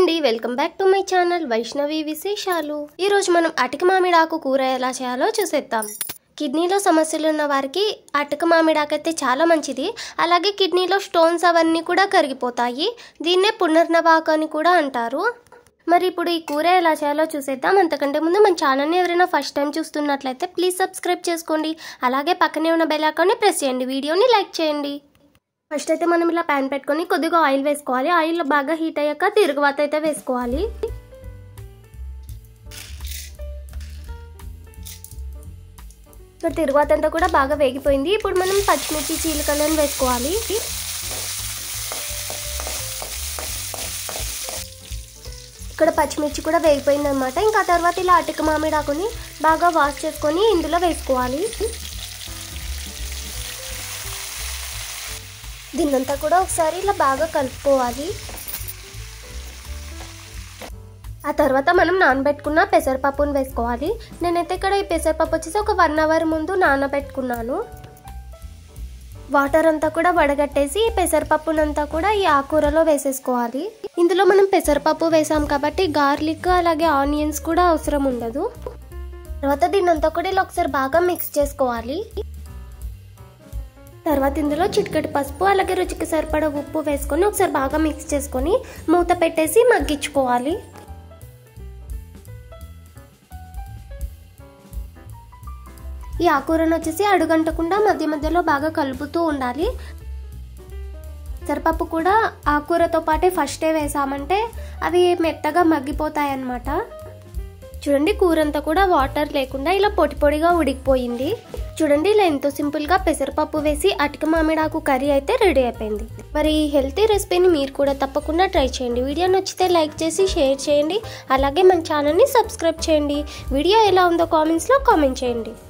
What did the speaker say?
అండి welcome back to my channel Vaishnavi విశేషాలు ఈరోజు మనం అటిక మామిడాకు కూర ఎలా చేయాలో చూసేద్దాం కిడ్నీలో సమస్యలు ఉన్న వారికి అటక మామిడాకు అయితే చాలా మంచిది అలాగే కిడ్నీలో స్టోన్స్ అవన్నీ కూడా కరిగిపోతాయి దీన్నే పునర్నవాకు అని కూడా అంటారు మరి ఇప్పుడు ఈ కూర ఎలా చేయాలో చూసేద్దాం అంతకంటే ముందు మన ఛానల్ని ఎవరైనా ఫస్ట్ టైం చూస్తున్నట్లయితే ప్లీజ్ సబ్స్క్రైబ్ చేసుకోండి అలాగే పక్కనే ఉన్న బెల్ ఐకాన్ని ప్రెస్ చేయండి వీడియోని లైక్ చేయండి ఫస్ట్ అయితే మనం ఇలా ప్యాన్ పెట్టుకొని కొద్దిగా ఆయిల్ వేసుకోవాలి ఆయిల్ బాగా హీట్ అయ్యాక తిరుగువాత అయితే వేసుకోవాలి ఇక్కడ తిరుగువాత అంతా కూడా బాగా వేగిపోయింది ఇప్పుడు మనం పచ్చిమిర్చి చీలికలను వేసుకోవాలి ఇక్కడ పచ్చిమిర్చి కూడా వేగిపోయింది అనమాట ఇంకా తర్వాత ఇలా అటిక మామిడాకుని బాగా వాష్ చేసుకొని ఇందులో వేసుకోవాలి దీన్నంతా కూడా ఒకసారి ఇలా బాగా కలుపుకోవాలి ఆ తర్వాత మనం నానబెట్టుకున్న పెసరపప్పును వేసుకోవాలి నేనైతే ఇక్కడ ఈ పెసరపప్పు వచ్చేసి ఒక వన్ అవర్ ముందు నానబెట్టుకున్నాను వాటర్ అంతా కూడా వడగట్టేసి ఈ పెసరపప్పునంతా కూడా ఈ ఆకుకూరలో వేసేసుకోవాలి ఇందులో మనం పెసరపప్పు వేసాం కాబట్టి గార్లిక్ అలాగే ఆనియన్స్ కూడా అవసరం ఉండదు తర్వాత దీన్నంతా కూడా ఇలా ఒకసారి బాగా మిక్స్ చేసుకోవాలి తర్వాత ఇందులో చిటికెడు పసుపు అలాగే రుచికి సరిపడా ఉప్పు వేసుకొని ఒకసారి బాగా మిక్స్ చేసుకొని మూత పెట్టేసి మగ్గించుకోవాలి ఈ ఆకుకూరను వచ్చేసి అడుగంటకుండా మధ్య మధ్యలో బాగా కలుపుతూ ఉండాలి సరిపప్పు కూడా ఆకుకూరతో పాటే ఫస్టే వేసామంటే అవి మెత్తగా మగ్గిపోతాయి అన్నమాట చూడండి కూర అంతా కూడా వాటర్ లేకుండా ఇలా పొడి పొడిగా ఉడికిపోయింది చూడండి ఇలా ఎంతో సింపుల్గా పెసరపప్పు వేసి అటిక మామిడాకు కర్రీ అయితే రెడీ అయిపోయింది మరి ఈ హెల్తీ రెసిపీని మీరు కూడా తప్పకుండా ట్రై చేయండి వీడియో నచ్చితే లైక్ చేసి షేర్ చేయండి అలాగే మన ఛానల్ని సబ్స్క్రైబ్ చేయండి వీడియో ఎలా ఉందో కామెంట్స్లో కామెంట్ చేయండి